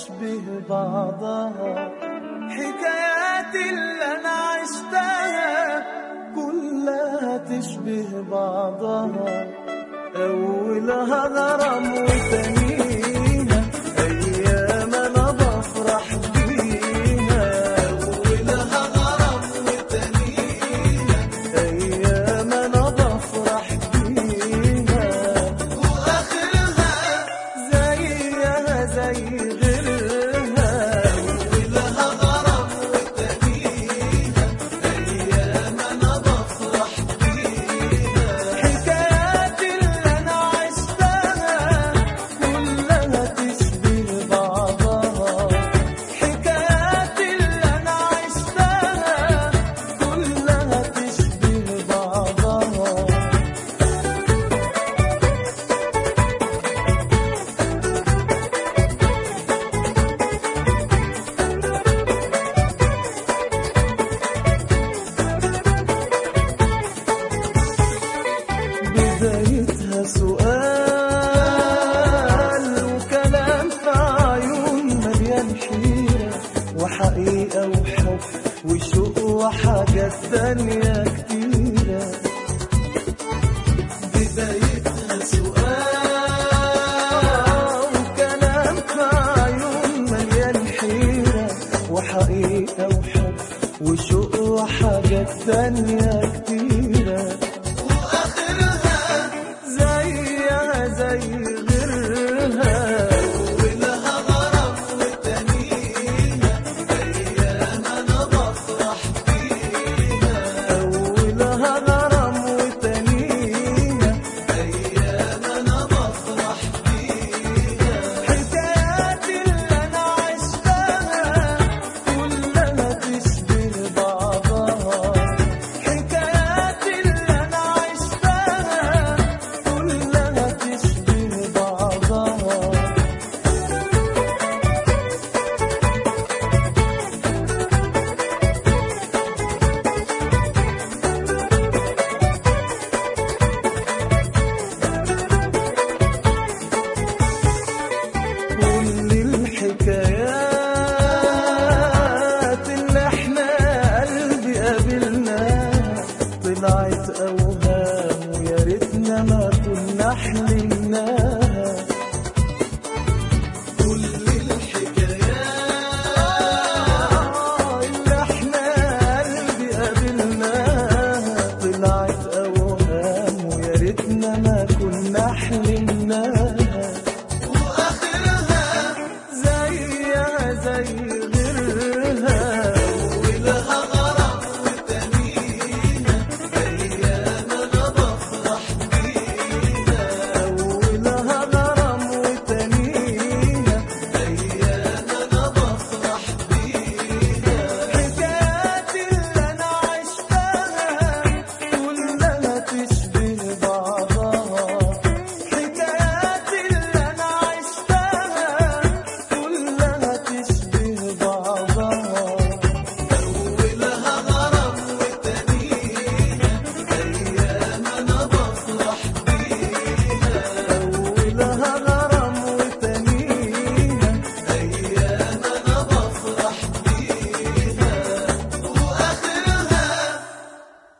تشبه بعضها حكايات اللي أنا عشتها كلها تشبه بعضها أولها غرام وتانيها أيام أنا بفرح بيها أولها غرام وتانيها أيام أنا بفرح بيها وآخرها زيها زي غيرها أولها غرام وتانيها أيام أنا بفرح بيها حكايات اللي أنا عشتها كلها تشبه بعضها حكايات اللي أنا عشتها كلها تشبه بعضها بدايتها سؤال وكلام في عيون مليان حيرة وحقيقة وحب وشوق وحاجات تانية كتيرة بدايتها سؤال وكلام في عيون مليان حيرة وحقيقة وحب وشوق وحاجات تانية كتيرة وآخرها زيها زي غيرها ولها غرام وتانيها أيام أنا بفرح بيها أولها غرام وتانيها أيام أنا بفرح بيها حكايات اللي أنا عشتها كلها تشبه بعضها حكايات اللي أنا عشتها كلها تشبه بعضها كل الحكايات اللي احنا قلبي قابلناها طلعت اوهام ويا ريتنا ما كنا حلمناها كل الحكايات اللي احنا قلبي قابلناها طلعت اوهام ويا ريتنا ما كنا حلمناها